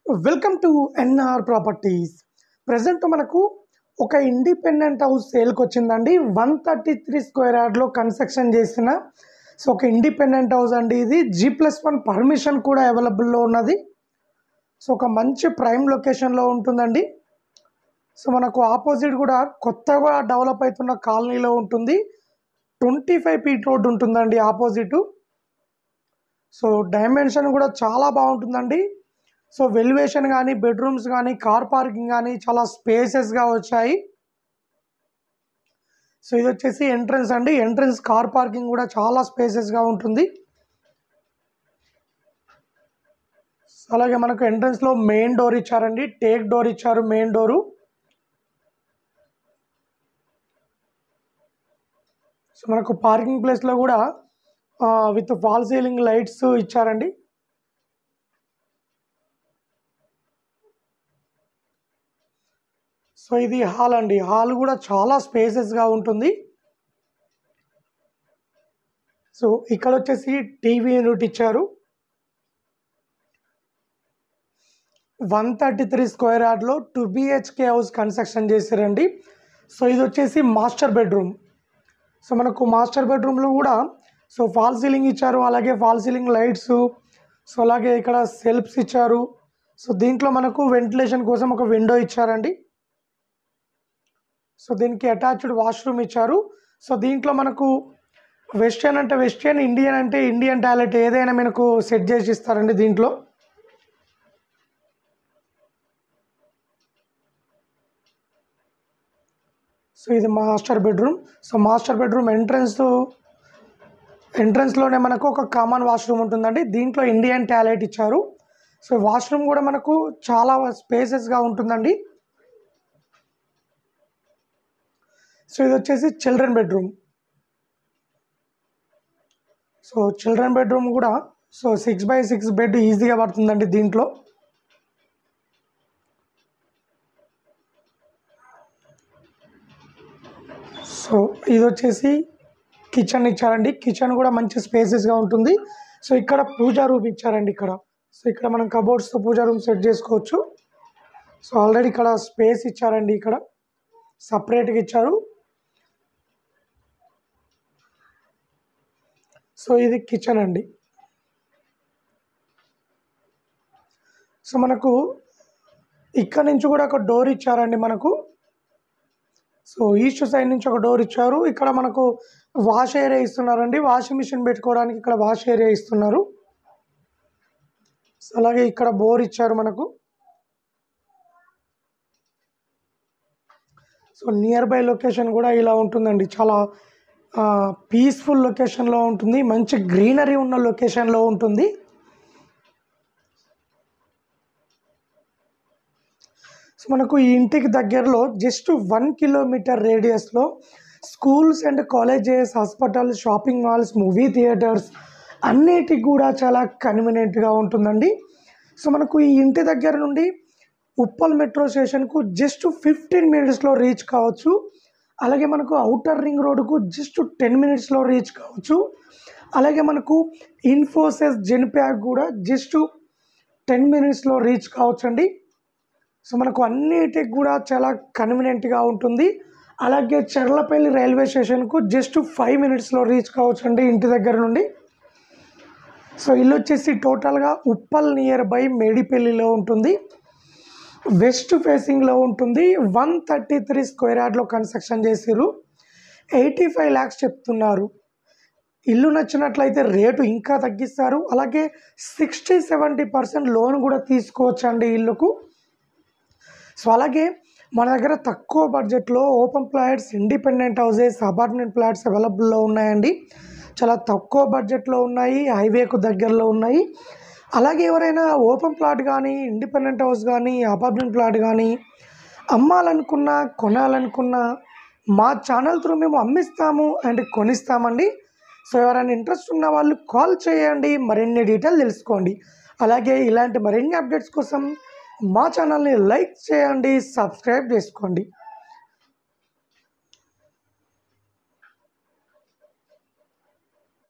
welcome to NR properties present మనకు ఒక independent house సేల్కి వచ్చిందండి వన్ థర్టీ త్రీ స్క్వేర్ యార్డ్లో కన్స్ట్రక్షన్ చేసిన సో ఒక ఇండిపెండెంట్ హౌస్ అండి ఇది జీ ప్లస్ వన్ పర్మిషన్ కూడా అవైలబుల్లో ఉన్నది సో ఒక మంచి ప్రైమ్ లొకేషన్లో ఉంటుందండి సో మనకు ఆపోజిట్ కూడా కొత్తగా డెవలప్ అవుతున్న కాలనీలో ఉంటుంది ట్వంటీ ఫైవ్ ఫీట్ రోడ్ ఉంటుందండి ఆపోజిట్ సో డైమెన్షన్ కూడా చాలా బాగుంటుందండి సో వెల్యువేషన్ కానీ బెడ్రూమ్స్ కానీ కార్ పార్కింగ్ కానీ చాలా స్పేసెస్గా వచ్చాయి సో ఇది వచ్చేసి ఎంట్రన్స్ అండి ఎంట్రన్స్ కార్ పార్కింగ్ కూడా చాలా స్పేసెస్గా ఉంటుంది అలాగే మనకు ఎంట్రన్స్లో మెయిన్ డోర్ ఇచ్చారండి టేక్ డోర్ ఇచ్చారు మెయిన్ డోరు సో మనకు పార్కింగ్ ప్లేస్లో కూడా విత్ ఫాల్ సీలింగ్ లైట్స్ ఇచ్చారండి సో ఇది హాల్ అండి హాల్ కూడా చాలా స్పేసెస్గా ఉంటుంది సో ఇక్కడ వచ్చేసి టీవీ యూనిట్ ఇచ్చారు వన్ థర్టీ త్రీ స్క్వేర్ యార్డ్లో టూ బిహెచ్కే హౌస్ కన్స్ట్రక్షన్ చేశారండి సో ఇది వచ్చేసి మాస్టర్ బెడ్రూమ్ సో మనకు మాస్టర్ బెడ్రూమ్లో కూడా సో ఫాల్ సీలింగ్ ఇచ్చారు అలాగే ఫాల్ సీలింగ్ లైట్స్ సో అలాగే ఇక్కడ సెల్ఫ్స్ ఇచ్చారు సో దీంట్లో మనకు వెంటిలేషన్ కోసం ఒక విండో ఇచ్చారండి సో దీనికి అటాచ్డ్ వాష్రూమ్ ఇచ్చారు సో దీంట్లో మనకు వెస్టర్న్ అంటే వెస్టర్న్ ఇండియన్ అంటే ఇండియన్ టాయిలెట్ ఏదైనా మనకు సెట్ చేసి ఇస్తారండి దీంట్లో సో ఇది master bedroom so master bedroom entrance ఎంట్రన్స్లోనే మనకు ఒక కామన్ వాష్రూమ్ ఉంటుందండి దీంట్లో ఇండియన్ టాయిలెట్ ఇచ్చారు సో వాష్రూమ్ కూడా మనకు చాలా స్పేసెస్గా ఉంటుందండి సో ఇది వచ్చేసి children bedroom so children bedroom కూడా so six by six bed ఈజీగా పడుతుందండి దీంట్లో సో ఇది వచ్చేసి కిచెన్ ఇచ్చారండి కిచెన్ కూడా మంచి స్పేసెస్గా ఉంటుంది సో ఇక్కడ పూజా రూమ్ ఇచ్చారండి ఇక్కడ సో ఇక్కడ మనం కబోర్డ్స్తో పూజా రూమ్ సెట్ చేసుకోవచ్చు సో ఆల్రెడీ ఇక్కడ స్పేస్ ఇచ్చారండి ఇక్కడ సపరేట్గా ఇచ్చారు సో ఇది కిచెన్ అండి సో మనకు ఇక్కడ నుంచి కూడా ఒక డోర్ ఇచ్చారండి మనకు సో ఈస్ట్ సైడ్ నుంచి ఒక డోర్ ఇచ్చారు ఇక్కడ మనకు వాష్ ఏరియా ఇస్తున్నారండి వాషింగ్ మిషన్ పెట్టుకోవడానికి ఇక్కడ వాష్ ఏరియా ఇస్తున్నారు సో అలాగే ఇక్కడ బోర్ ఇచ్చారు మనకు సో నియర్ బై లొకేషన్ కూడా ఇలా ఉంటుందండి చాలా పీస్ఫుల్ లొకేషన్లో ఉంటుంది మంచి గ్రీనరీ ఉన్న లొకేషన్లో ఉంటుంది సో మనకు ఈ ఇంటికి దగ్గరలో జస్ట్ వన్ కిలోమీటర్ రేడియస్లో schools and colleges hospital shopping malls movie theatres అన్నిటికి కూడా చాలా కన్వీనియంట్గా ఉంటుందండి సో మనకు ఈ ఇంటి దగ్గర నుండి ఉప్పల్ మెట్రో స్టేషన్కు జస్ట్ ఫిఫ్టీన్ మినిట్స్లో రీచ్ కావచ్చు అలాగే మనకు అవుటర్ రింగ్ రోడ్డుకు జస్ట్ టెన్ మినిట్స్లో రీచ్ కావచ్చు అలాగే మనకు ఇన్ఫోసిస్ జెన్ప్యాక్ కూడా జస్ట్ టెన్ మినిట్స్లో రీచ్ కావచ్చు అండి సో మనకు అన్నిటికి కూడా చాలా కన్వీనియంట్గా ఉంటుంది అలాగే చెర్లపల్లి రైల్వే స్టేషన్కు జస్ట్ ఫైవ్ మినిట్స్లో రీచ్ కావచ్చు అండి ఇంటి దగ్గర నుండి సో ఇల్లు వచ్చేసి టోటల్గా ఉప్పల్ నియర్ బై మేడిపల్లిలో ఉంటుంది వెస్ట్ ఫేసింగ్లో ఉంటుంది వన్ థర్టీ త్రీ స్క్వేర్ యార్డ్లో కన్స్ట్రక్షన్ చేసిర్రు ఎయిటీ ఫైవ్ ల్యాక్స్ చెప్తున్నారు ఇల్లు నచ్చినట్లయితే రేటు ఇంకా తగ్గిస్తారు అలాగే సిక్స్టీ సెవెంటీ పర్సెంట్ లోన్ కూడా తీసుకోవచ్చండి ఇల్లుకు సో అలాగే మన దగ్గర తక్కువ బడ్జెట్లో open flats independent houses apartment flats అవైలబుల్లో ఉన్నాయండి చాలా తక్కువ బడ్జెట్లో ఉన్నాయి హైవేకు దగ్గరలో ఉన్నాయి అలాగే ఎవరైనా ఓపెన్ ప్లాట్ కానీ ఇండిపెండెంట్ హౌస్ కానీ అపార్ట్మెంట్ ప్లాట్ కానీ అమ్మాలనుకున్నా కొనాలనుకున్నా మా ఛానల్ త్రూ మేము అమ్మిస్తాము అండ్ కొనిస్తామండి సో ఎవరైనా ఇంట్రెస్ట్ ఉన్న వాళ్ళు కాల్ చేయండి మరిన్ని డీటెయిల్ తెలుసుకోండి అలాగే ఇలాంటి మరిన్ని అప్డేట్స్ కోసం మా ఛానల్ని లైక్ చేయండి సబ్స్క్రైబ్ చేసుకోండి